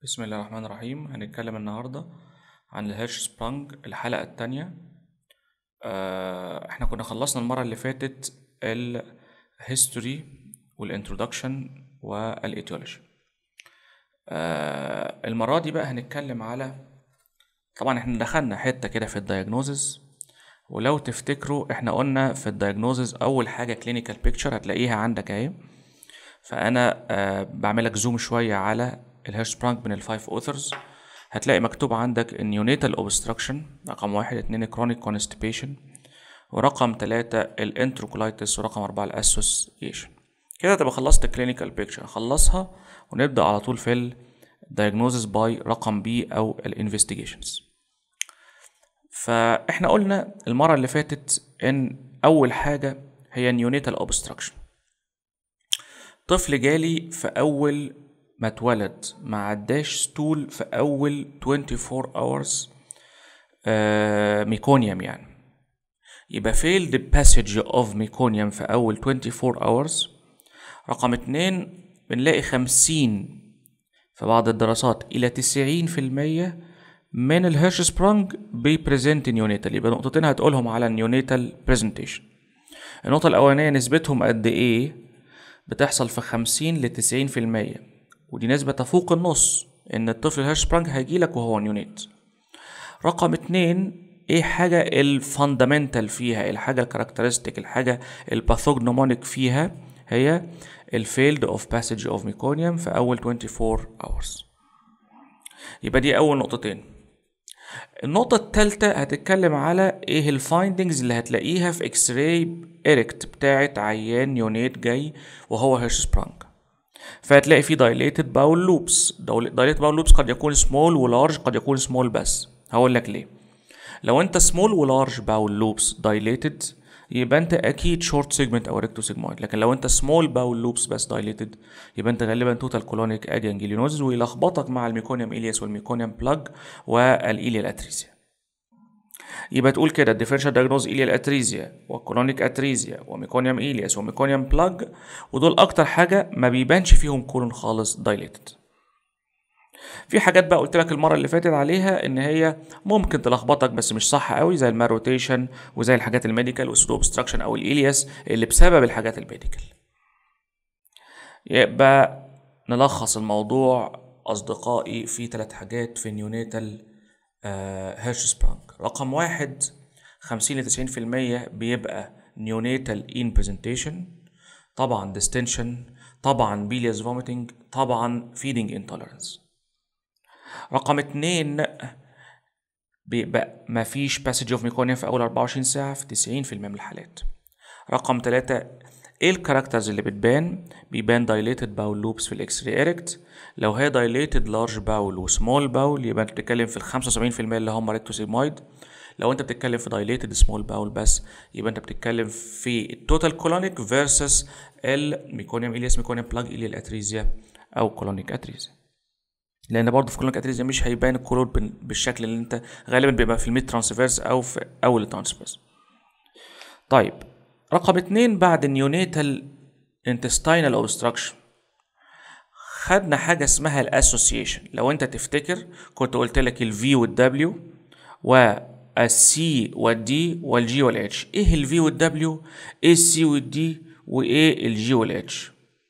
بسم الله الرحمن الرحيم هنتكلم النهاردة عن الهيرش سبرانج الحلقة التانية آه، احنا كنا خلصنا المرة اللي فاتت الهيستوري والانترودكشن والايتيولوجي آه، المرة دي بقى هنتكلم على طبعا احنا دخلنا حتة كده في الدايجنوزز ولو تفتكروا احنا قلنا في الدايجنوزز اول حاجة كلينيكال بيكتشر هتلاقيها عندك اهي فانا آه بعملك زوم شويه على الهيرش برانك من الفايف اوثرز هتلاقي مكتوب عندك النيونيتال اوبستراكشن رقم واحد اتنين كرونيك كونستيبيشن ورقم تلاتة الانتروكولايتس ورقم أربعة الاسوسيشن كده تبقى خلصت الكلينيكال بيكتشر نخلصها ونبدأ على طول في الدايجنوزس باي رقم بي أو الانفستيجيشنز فاحنا قلنا المرة اللي فاتت إن أول حاجة هي نيونيتال اوبستراكشن طفل جالي في أول ما اتولد ما عداش ستول في أول 24 hours آه ميكونيوم يعني يبقى failed passage of ميكونيوم في أول 24 hours رقم اتنين بنلاقي خمسين في بعض الدراسات إلى تسعين في المية من الهيرش سبرانج بيبريزنت نيونيتال يبقى نقطتين هتقولهم على النيونيتال بريزنتيشن النقطة الأولانية نسبتهم قد إيه بتحصل في خمسين لتسعين في المية ودي نسبة تفوق النص إن الطفل الهيرش سبرانج هيجيلك وهو نيونيت رقم اتنين ايه حاجة الفاندامنتال فيها الحاجة الكاركترستيك الحاجة الباثوجنومونيك فيها هي الفيلد اوف باسج اوف ميكونيوم في اول 24 hours يبقى دي اول نقطتين النقطة التالتة هتتكلم على ايه الفايندنجز اللي هتلاقيها في اكس راي اريكت بتاعت عيان نيونيت جاي وهو هيرش سبرانج فهتلاقي فيه دايليتد باول لوبس دايليتد باول لوبس قد يكون سمول ولارج قد يكون سمول بس هقول لك ليه لو انت سمول ولارج باول لوبس دايليتد يبقى انت اكيد شورت سيجمنت او ريكتو سيجمويد لكن لو انت سمول باول لوبس بس دايليتد يبقى انت غالبا توتال كولونيك ادي انجليونوزز ويلخبطك مع الميكونيوم الياس والميكونيوم بلاج والايليال اتريزيا يبقى تقول كده الديفرنشال دايجنوز ايليال اتريزيا وكولونيك اتريزيا وميكونيوم الياس وميكونيوم بلاج ودول اكتر حاجه ما بيبانش فيهم كولون خالص دايليتد في حاجات بقى قلت لك المره اللي فاتت عليها ان هي ممكن تلخبطك بس مش صح قوي زي الماروتيشن وزي الحاجات الميديكال والسودو اوبستراكشن او الالياس اللي بسبب الحاجات الميديكال يبقى نلخص الموضوع اصدقائي في ثلاث حاجات في نيونيتال هيرش سبرانج رقم واحد 50 ل 90% بيبقى نيونيتال ان برزنتيشن طبعا ديستنشن طبعا بيلياس فوميتنج طبعا فيدنج انتوليرنس رقم اتنين بيبقى مفيش باسج اوف ميكونيوم في اول 24 ساعة في 90% من الحالات رقم تلاتة ايه الكاركترز اللي بتبان بيبان dilated باول لوبس في الاكس راي اريكت لو هي dilated لارج باول وسمول باول يبقى انت بتتكلم في ال 75% اللي هم ريكتوسيمويد لو انت بتتكلم في dilated سمول باول بس يبقى انت بتتكلم في التوتال كولونيك فيرسس الميكونيوم الياس ميكونيوم بلاج اليال اتريزيا او كولونيك اتريزيا لان برضه في كولونيك اتريزيا مش هيبان الكولون بالشكل اللي انت غالبا بيبقى في الميد ترانسفيرس او في اول الترانسفيرس طيب رقم اتنين بعد النيونيتال انتستينال اوبستراكشن خدنا حاجة اسمها الاسوسيشن لو انت تفتكر كنت قلت لك الفي والدبليو والسي والدي والجي والاتش ايه الفي والدبليو ايه السي والدي وايه الجي والاتش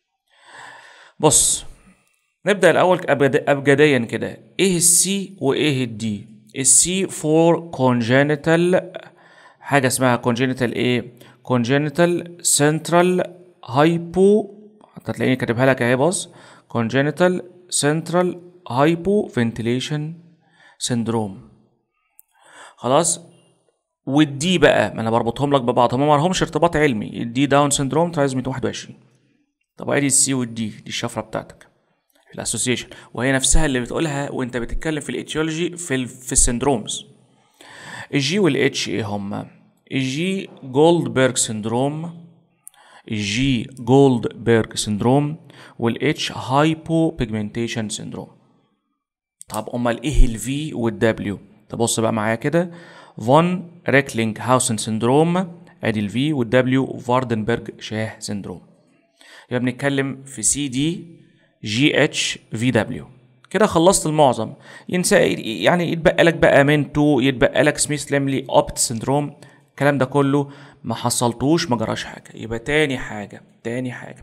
بص نبدأ الأول أبجديا كده إيه السي وإيه الدي السي فور congenital حاجة اسمها congenital إيه congenital central hypo هتلاقيني كاتبها لك أهي بص congenital central hypoventilation syndrome خلاص والدي بقى ما انا بربطهم لك ببعض هم ما لهمش ارتباط علمي الدي داون سندروم ترايزمي 21 طب ادي السي والدي دي الشفره بتاعتك الاسوسيشن وهي نفسها اللي بتقولها وانت بتتكلم في الايتيولوجي في ال في السندرومز الجي والاتش ايه هما الجي جولدبرج سندروم الجي جولدبرج سندروم والاتش هايبو بيجمنتيشن سندروم طب امال ايه الفي والدبليو تبص بقى معايا كده فون ريكلينج هاوسن سندروم ادي الفي والدبليو فاردنبرج شاه سندروم يبقى بنتكلم في سي دي جي اتش في دبليو كده خلصت المعظم ينسى يعني يتبقى لك بقى منتو يتبقى لك سميث ليملي اوبت سندروم الكلام ده كله ما حصلتوش ما جراش حاجه يبقى تاني حاجه تاني حاجه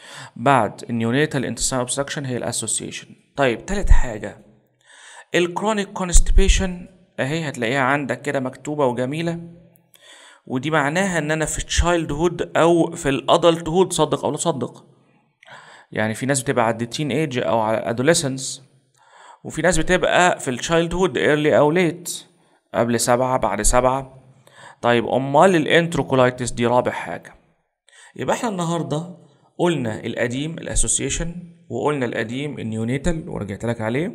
بعد النيونيتال انتستين اوبستراكشن هي الاسوسيشن طيب تالت حاجه الكرونيك كونستيبيشن اهي هتلاقيها عندك كده مكتوبه وجميله ودي معناها ان انا في تشايلد هود او في الادلت هود صدق او لا صدق يعني في ناس بتبقى على التين ايج او على الادوليسنس وفي ناس بتبقى في التشايلد هود ايرلي او ليت قبل سبعة بعد سبعة طيب امال الانتروكولايتس دي رابع حاجة يبقى احنا النهاردة قلنا القديم الاسوسيشن وقلنا القديم النيونيتال ورجعت لك عليه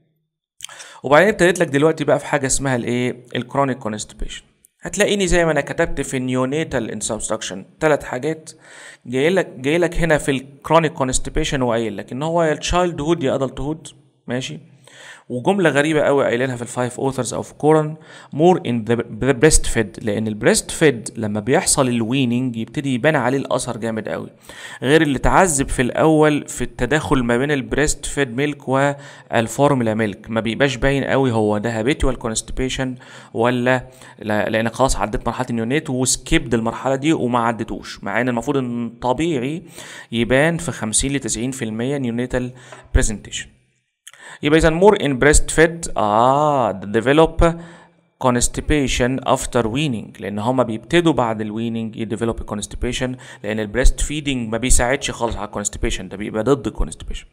وبعدين ابتديت لك دلوقتي بقى في حاجة اسمها الايه الكرونيك كونستيبيشن هتلاقيني زي ما انا كتبت في النيونيتال انسبستراكشن ثلاث حاجات جاي لك جاي لك هنا في الكرونيك كونستيبيشن وقايل لك ان هو يا تشايلد هود يا ادلت هود ماشي وجمله غريبه قوي قايلينها في الفايف اوثرز او في كورن مور ان ذا بريست فيد لان البريست فيد لما بيحصل الويننج يبتدي يبان عليه الاثر جامد قوي غير اللي تعذب في الاول في التداخل ما بين البريست فيد ميلك والفورمولا ميلك ما بيبقاش باين قوي هو ده هابيتوال كونستيبيشن ولا لا لان خلاص عديت مرحله النيونيت وسكيبد المرحله دي وما عدتوش مع ان المفروض ان طبيعي يبان في 50 ل 90% نيونيتال برزنتيشن يبقى اذا more in breastfed اه develop constipation after weaning لان هما بيبتدوا بعد الويننج يديفلوب constipation لان البريست فيدنج ما بيساعدش خالص على الكونستيبيشن ده بيبقى ضد الكونستيبيشن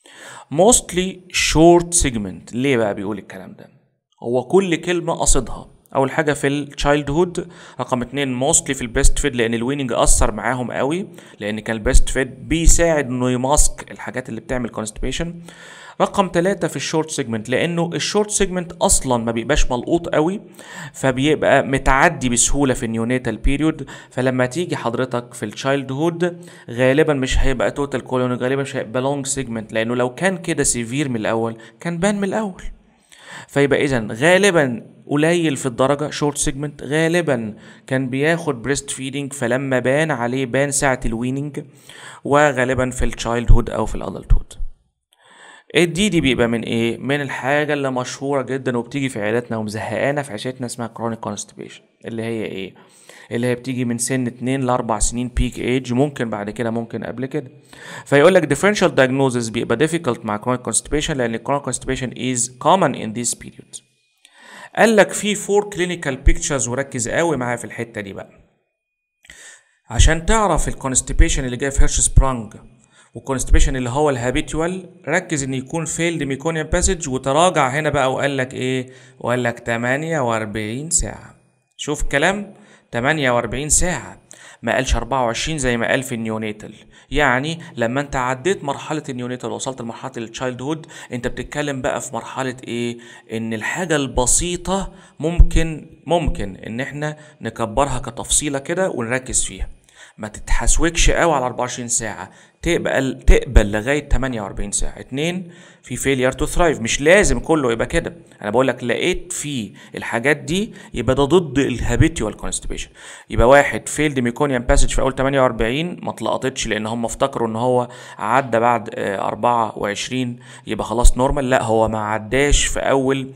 mostly short segment ليه بقى بيقول الكلام ده هو كل كلمه قصدها اول حاجه في التشايلد هود رقم اتنين موستلي في البريست فيد لان الويننج اثر معاهم قوي لان كان البريست فيد بيساعد انه يماسك الحاجات اللي بتعمل كونستيبيشن رقم ثلاثة في الشورت سيجمنت لانه الشورت سيجمنت اصلا ما بيبقاش ملقوط قوي فبيبقى متعدي بسهوله في النيونيتال بيريود فلما تيجي حضرتك في التشايلد هود غالبا مش هيبقى توتال كولون غالبا مش هيبقى لونج سيجمنت لانه لو كان كده سيفير من الاول كان بان من الاول فيبقى اذا غالبا قليل في الدرجه شورت سيجمنت غالبا كان بياخد بريست فيدنج فلما بان عليه بان ساعه الويننج وغالبا في التشايلد هود او في الادلت هود الدي دي بيبقى من ايه من الحاجه اللي مشهوره جدا وبتيجي في عياداتنا ومزهقانا في عيشتنا اسمها كرونيك كونستيبيشن اللي هي ايه اللي هي بتيجي من سن 2 ل 4 سنين بيك ايج ممكن بعد كده ممكن قبل كده فيقول لك differential diagnosis بيبقى difficult مع chronic constipation لان chronic constipation is common in this period قال لك في فور كلينيكال بيكتشرز وركز قوي معايا في الحته دي بقى عشان تعرف الكونستيبيشن اللي جاي في هيرش سبرانج والكونستيبيشن اللي هو الهابيتوال ركز ان يكون فيلد ميكونيوم باسج وتراجع هنا بقى وقال لك ايه وقال لك 48 ساعه شوف الكلام 48 ساعه ما قالش 24 زي ما قال في النيونيتال يعني لما انت عديت مرحله النيونيتال وصلت لمرحله التشايلد هود انت بتتكلم بقى في مرحله ايه ان الحاجه البسيطه ممكن ممكن ان احنا نكبرها كتفصيله كده ونركز فيها ما تتحسوكش قوي على 24 ساعه تقبل تقبل لغايه 48 ساعه اتنين في فيلير تو ثرايف مش لازم كله يبقى كده انا بقول لك لقيت في الحاجات دي يبقى ده ضد الهابيتوال كونستيبيشن يبقى واحد فيلد ميكونيوم باسج في اول 48 ما اتلقطتش لان هم افتكروا ان هو عدى بعد آه 24 يبقى خلاص نورمال لا هو ما عداش في اول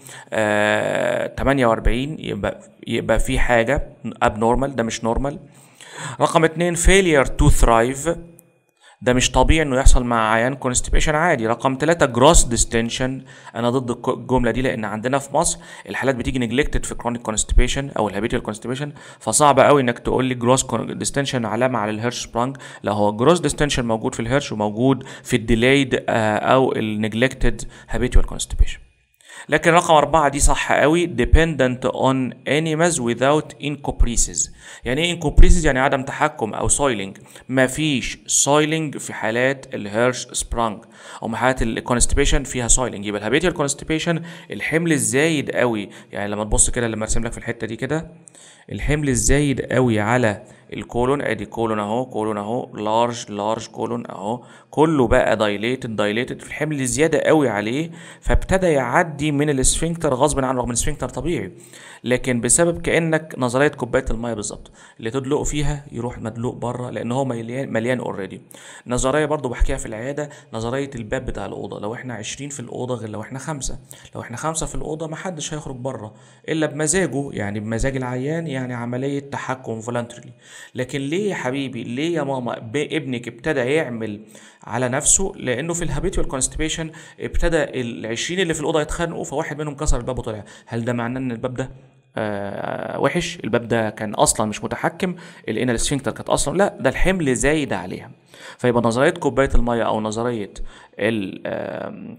آه 48 يبقى يبقى في حاجه اب نورمال ده مش نورمال رقم اتنين failure to thrive ده مش طبيعي انه يحصل مع عيان كونستيبيشن عادي رقم ثلاثة جروس ديستنشن انا ضد الجمله دي لان عندنا في مصر الحالات بتيجي نجلكتد في كرونيك كونستيبيشن او الهابيتوال كونستيبيشن فصعب قوي انك تقول لي جروس ديستنشن علامه على الهيرش سبرانج لا هو جروس ديستنشن موجود في الهيرش وموجود في الديلايد او النجلكتد هابيتوال كونستيبيشن لكن رقم أربعة دي صح قوي dependent on enemas without incopresis يعني ايه incopresis يعني عدم تحكم أو soiling مفيش soiling في حالات الهيرش سبرانج أو حالات الكونستيبيشن فيها soiling يبقى الهابيتيال كونستيبيشن الحمل الزايد قوي يعني لما تبص كده لما ارسم لك في الحتة دي كده الحمل الزايد قوي على الكولون ادي كولون اهو كولون اهو لارج لارج كولون اهو كله بقى دايليتد دايليتد في الحمل زياده قوي عليه فابتدى يعدي من الاسفنكتر غصب عنه رغم ان الاسفنكتر طبيعي لكن بسبب كانك نظريه كوبايه الميه بالظبط اللي تدلقه فيها يروح مدلوق بره لان هو مليان مليان اوريدي نظريه برضو بحكيها في العياده نظريه الباب بتاع الاوضه لو احنا 20 في الاوضه غير لو احنا خمسة لو احنا خمسة في الاوضه محدش هيخرج بره الا بمزاجه يعني بمزاج العيان يعني عمليه تحكم فولنتري لكن ليه يا حبيبي ليه يا ماما ب- ابنك ابتدى يعمل على نفسه لانه في الهابيتوال كونستيبيشن ابتدى ال 20 اللي في الاوضه يتخانقوا فواحد منهم كسر الباب وطلع هل ده معناه ان الباب ده آه وحش الباب ده كان اصلا مش متحكم الانال سفنكتر كانت اصلا لا ده الحمل زايد عليها فيبقى نظريه كوبايه الميه او نظريه ال آم،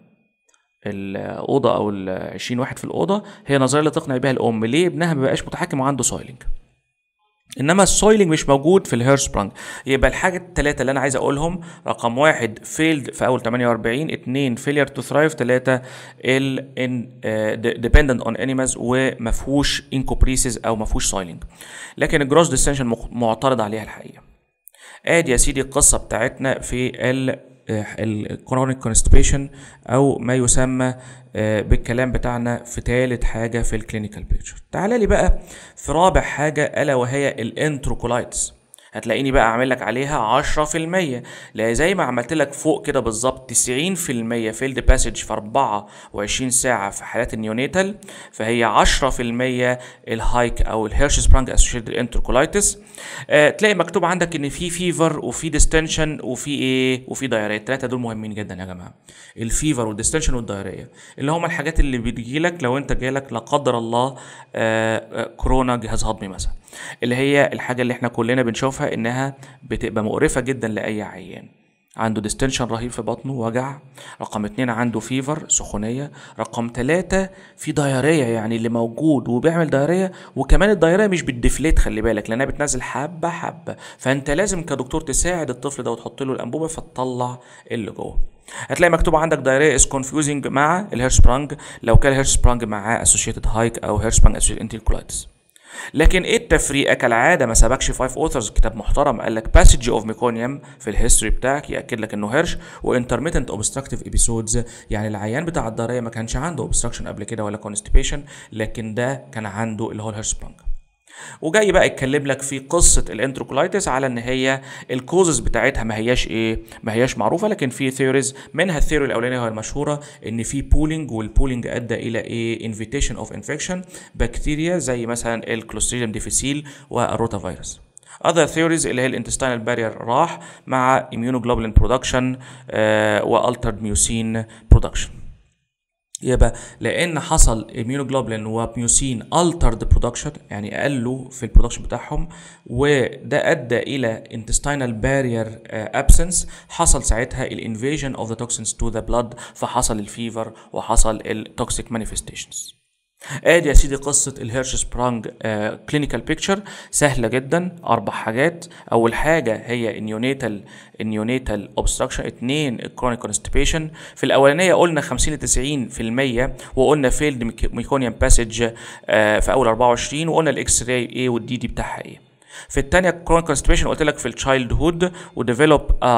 الاوضه او ال 20 واحد في الاوضه هي نظريه اللي تقنع بيها الام ليه ابنها ما بقاش متحكم وعنده سايلنج انما السويلنج مش موجود في الهيرسبرانج يبقى الحاجه الثلاثه اللي انا عايز اقولهم رقم واحد فيلد في اول 48 اثنين فيلير تو ثرايف ثلاثه ال ان ديبندنت اون انيمالز وما فيهوش انكوبريسز او ما فيهوش سويلنج لكن الجروس ديستنشن معترض عليها الحقيقه ادي يا سيدي القصه بتاعتنا في ال الكرونيك كونستيبيشن او ما يسمى آه، بالكلام بتاعنا في ثالث حاجه في الكلينيكال بيكتشر تعال لي بقى في رابع حاجه الا وهي الانتروكولايتس هتلاقيني بقى عامل لك عليها 10% لا زي ما عملت لك فوق كده بالظبط 90% فيلد باسج في 24 ساعه في حالات النيونيتال فهي 10% الهايك او الهيرش سبرانج اسوشيتد انتركولايتس آه تلاقي مكتوب عندك ان في فيفر وفي ديستنشن وفي ايه وفي دايريه الثلاثه دول مهمين جدا يا جماعه الفيفر والديستنشن والدايريه اللي هم الحاجات اللي بتجي لك لو انت جالك لا قدر الله آه آه كورونا جهاز هضمي مثلا اللي هي الحاجه اللي احنا كلنا بنشوفها انها بتبقى مقرفه جدا لاي عيان عنده ديستنشن رهيب في بطنه وجع رقم اتنين عنده فيفر سخونية رقم تلاتة في دايرية يعني اللي موجود وبيعمل دايرية وكمان الدايرية مش بتدفليت خلي بالك لانها بتنزل حبة حبة فانت لازم كدكتور تساعد الطفل ده وتحط له الانبوبة فتطلع اللي جوه هتلاقي مكتوب عندك دايريا از كونفيوزنج مع الهيرسبرانج لو كان الهيرسبرانج معاه اسوشيتد هايك او هيرسبرانج اسوشيتد انتيكولايتس لكن ايه التفريقه كالعاده ما سبقش فايف اوثرز كتاب محترم قال لك باسج اوف ميكونيوم في الهيستوري بتاعك ياكد لك انه هيرش وانترميتنت اوبستراكتيف ابيسودز يعني العيان بتاع الضريه ما كانش عنده اوبستراكشن قبل كده ولا كونستيبيشن لكن ده كان عنده اللي هو الهيرسبرانج وجاي بقى يتكلم لك في قصه الانتروكولايتس على ان هي الكوزز بتاعتها ما هياش ايه ما هياش معروفه لكن في ثيوريز منها الثيوري الاولانيه وهي المشهوره ان في بولينج والبولينج ادى الى ايه انفيتيشن اوف انفكشن بكتيريا زي مثلا الكلوستريديوم ديفيسيل والروتا فيروس other theories اللي هي الانتستينال بارير راح مع immunoglobulin production آه والترد ميوسين production يبقى لان حصل immunoglobulin وميوسين altered production يعني قلوا في البرودكشن بتاعهم وده ادى الى intestinal barrier uh, absence حصل ساعتها الانفيجن of the toxins to the blood فحصل الفيفر وحصل التوكسيك manifestations ادي يا سيدي قصه الهيرش سبرانج كلينيكال بيكتشر سهله جدا اربع حاجات اول حاجه هي النيونيتال النيونيتال اوبستراكشن اثنين الكرونيك كونستيبيشن في الاولانيه قلنا 50 ل 90% وقلنا فيلد ميكونيوم باسج في اول 24 وقلنا الاكس راي ايه والدي دي بتاعها ايه في الثانيه كرونيك كونستيبيشن قلت لك في التشايلد هود وديفلوب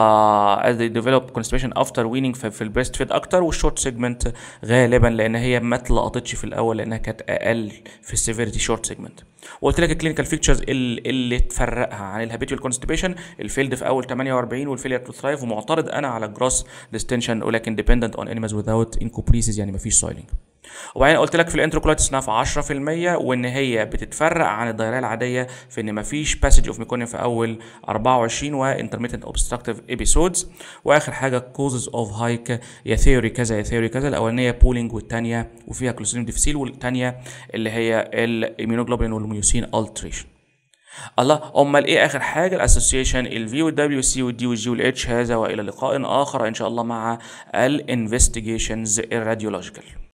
از ديفلوب كونستيبيشن افتر ويننج في, في البريست فيد اكتر والشورت سيجمنت غالبا لان هي ما اتلقطتش في الاول لانها كانت اقل في السيفيريتي شورت سيجمنت وقلت لك الكلينيكال فيكتشرز اللي, اللي تفرقها عن الهابيتوال كونستيبيشن الفيلد في اول 48 والفيلير تو ثرايف ومعترض انا على الجروس ديستنشن ولكن ديبندنت اون انيمالز without انكوبريسز يعني مفيش سايلنج وبعدين قلت لك في الانتروكولايتس انها في 10% وان هي بتتفرق عن الدايريه العاديه في ان مفيش باسج اوف ميكونيوم في اول 24 وانترميتنت اوبستراكتيف ايبيسودز واخر حاجه كوزز اوف هايك يا ثيوري كذا يا ثيوري كذا الاولانيه بولينج والثانيه وفيها كلوستريم ديفيسيل والثانيه اللي هي الاميونوجلوبولين والميوسين التريشن الله امال ايه اخر حاجه الاسوسيشن الفي والدبليو سي والدي والجي والاتش هذا والى لقاء اخر ان شاء الله مع الانفستيجيشنز الراديولوجيكال